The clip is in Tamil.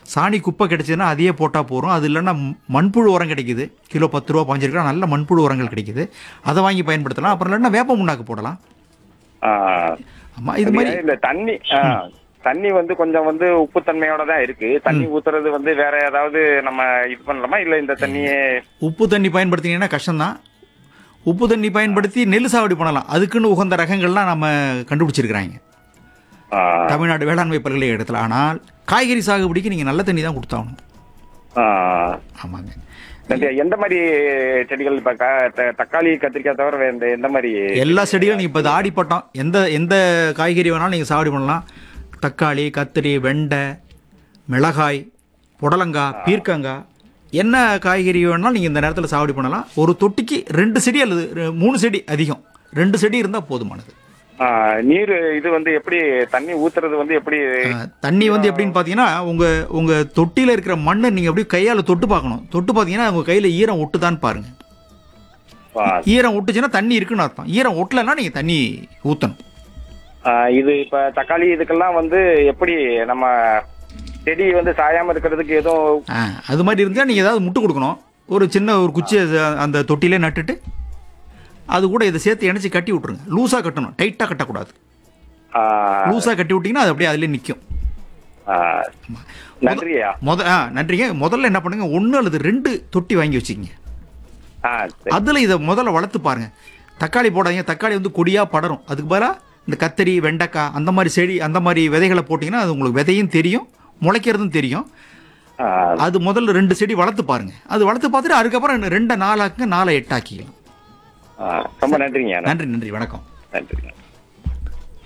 சாணி குப்பை கிடைச்சதுன்னா அதையே போட்டால் போகிறோம் அது இல்லைன்னா ம்- மண்புழு உரம் கிடைக்குது கிலோ பத்து ரூபா பாஞ்சு ரூபா நல்ல மண்புழு உரங்கள் கிடைக்குது அதை வாங்கி பயன்படுத்தலாம் அப்புறம் இல்லைன்னா வேப்ப முன்னாக்கு போடலாம் ஆ. ஆமாம் இது மாதிரி இந்த தண்ணி ஆ, தண்ணி வந்து கொஞ்சம் வந்து உப்பு தன்மையோட தான் இருக்கு தண்ணி ஊத்துறது வந்து வேற ஏதாவது நம்ம இது பண்ணலாமா இல்ல இந்த தண்ணியே உப்பு தண்ணி பயன்படுத்தினீங்கன்னா கஷ்டம்தான் உப்பு தண்ணி பயன்படுத்தி நெல் சாகுபடி பண்ணலாம் அதுக்குன்னு உகந்த ரகங்கள்லாம் நம்ம கண்டுபிடிச்சிருக்கிறாங்க ஆ, தமிழ்நாடு வேளாண்மை பல்கலைக்கழகத்தில் ஆனால் காய்கறி சாகுபடிக்கு நீங்கள் நல்ல தண்ணி தான் கொடுத்தாகணும் ஆ. ஆமாங்க இந்த எந்த மாதிரி செடிகள் இப்ப க- த- தக்காளி கத்திரிக்காய் தவிர வேற இந்த எந்த மாதிரி எல்லா செடிகளும் நீங்கள் இப்போ இது ஆடிப்பட்டம் எந்த எந்த காய்கறி வேணாலும் நீங்கள் சாகுபடி பண்ணலாம் தக்காளி கத்திரி வெண்டை மிளகாய் புடலங்காய் பீர்க்கங்காய் என்ன காய்கறி வேணாலும் நீங்கள் இந்த நேரத்தில் சாகுபடி பண்ணலாம் ஒரு தொட்டிக்கு ரெண்டு செடி அல்லது ரெ- மூணு செடி அதிகம் ரெண்டு செடி இருந்தால் போதுமானது ஆ, நீர் இது வந்து எப்படி தண்ணி ஊத்துறது வந்து எப்படி அஹ், தண்ணி வந்து எப்படின்னு பார்த்தீங்கன்னா உங்கள் உங்கள் தொட்டியில் இருக்கிற மண்ணை நீங்கள் அப்படியே கையால் தொட்டு பார்க்கணும் தொட்டு பார்த்தீங்கன்னா உங்கள் கையில் ஈரம் ஒட்டுதான்னு பாருங்கள் ஆ, ஈரம் ஒட்டுச்சுன்னா தண்ணி இருக்குன்னு அர்த்தம் ஈரம் ஒட்டலைன்னா நீங்கள் தண்ணி ஊற்றணும் ஆ, இது இப்ப தக்காளி இதுக்கெல்லாம் வந்து எப்படி நம்ம செடி வந்து சாயாம இருக்கிறதுக்கு எதுவும் ஆ அது மாதிரி இருந்தால் நீங்கள் ஏதாவது முட்டு கொடுக்கணும் ஒரு சின்ன ஒரு குச்சியை அ- அந்த தொட்டிலே நட்டுட்டு அது கூட இதை சேர்த்து இணைச்சி கட்டி விட்ருங்க லூஸாக கட்டணும் டைட்டாக கட்டக்கூடாது ஆ, லூஸாக கட்டி விட்டிங்கன்னா அது அப்படியே அதிலே நிற்கும் ஆ, நன்றியா முத ஆ நன்றிங்க முதல்ல என்ன பண்ணுங்க ஒன்று அல்லது ரெண்டு தொட்டி வாங்கி வச்சுக்கிங்க ஆ சரி. அதில் இதை முதல்ல வளர்த்து பாருங்க தக்காளி போடாதீங்க தக்காளி வந்து கொடியாக படரும் அதுக்கு பதிலாக இந்த கத்தரி வெண்டைக்காய் அந்த மாதிரி செடி அந்த மாதிரி விதைகளை போட்டிங்கன்னா அது உங்களுக்கு விதையும் தெரியும் முளைக்கிறதும் தெரியும் ஆ, அது முதல்ல ரெண்டு செடி வளர்த்து பாருங்க அது வளர்த்து பார்த்துட்டு அதுக்கப்புறம் ரெண்டை நாலாக்குங்க நாலை எட்டாக்கிக்கலாம் ஆ, ரொம்ப நன்றிங்க நன்றி நன்றி வணக்கம் நன்றிங்க